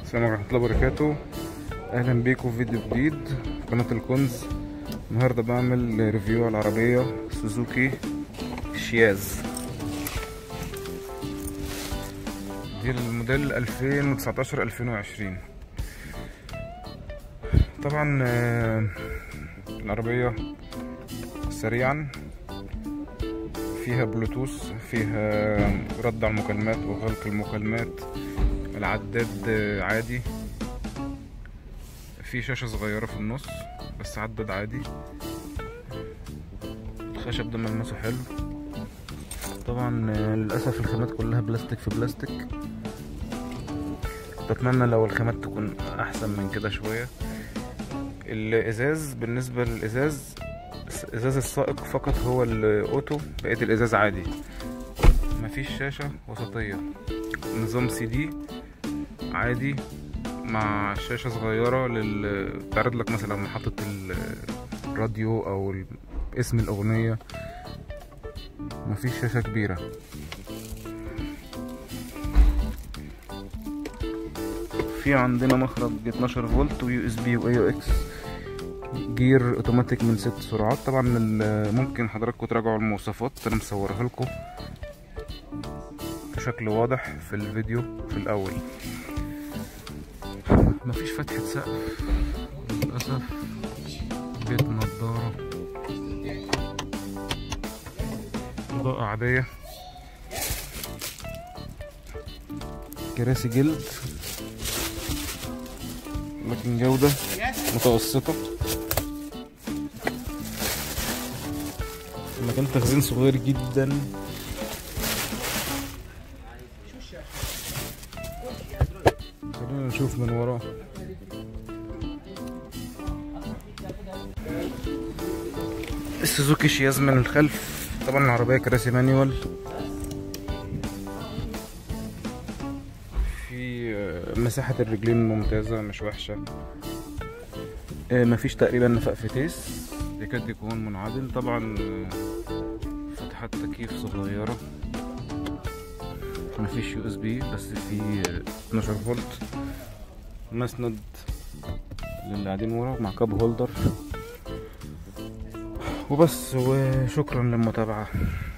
السلام عليكم ورحمة الله وبركاته أهلا بيكم في فيديو جديد في قناة الكنز النهاردة بعمل ريفيو على العربية سوزوكي شياز دي الموديل 2019 2020 طبعا آه، العربية سريعا فيها بلوتوث فيها رد على المكالمات وغلق المكالمات العداد عادي في شاشة صغيرة في النص بس عداد عادي الخشب ده ملمسه حلو طبعا للأسف الخامات كلها بلاستيك في بلاستيك بتمنى لو الخامات تكون أحسن من كده شوية الإزاز بالنسبة للإزاز إزاز السائق فقط هو الأوتو بقية الإزاز عادي مفيش شاشة وسطية نظام سي دي عادي مع شاشة صغيرة لل تعرض لك مثلا محطة الراديو أو اسم الأغنية مفيش شاشة كبيرة في عندنا مخرج 12 فولت ويو اس بي واي او اكس جير اوتوماتيك من ست سرعات طبعا ممكن حضراتكم تراجعوا المواصفات انا مصورها لكم بشكل واضح في الفيديو في الاول مفيش فتحة سقف للأسف بيت نضارة إضاءة عادية كراسي جلد لكن جودة متوسطة مكان تخزين صغير جدا خلينا نشوف من وراه السوزوكي شياز من الخلف طبعا العربية كراسي مانيوال في مساحة الرجلين ممتازة مش وحشة مفيش تقريبا نفق فتيس يكاد يكون منعدل طبعا فتحات تكييف صغيرة مفيش يو اس بي بس في 12 فولت مسند للي قاعدين ورا مع كاب هولدر وبس وشكرا للمتابعه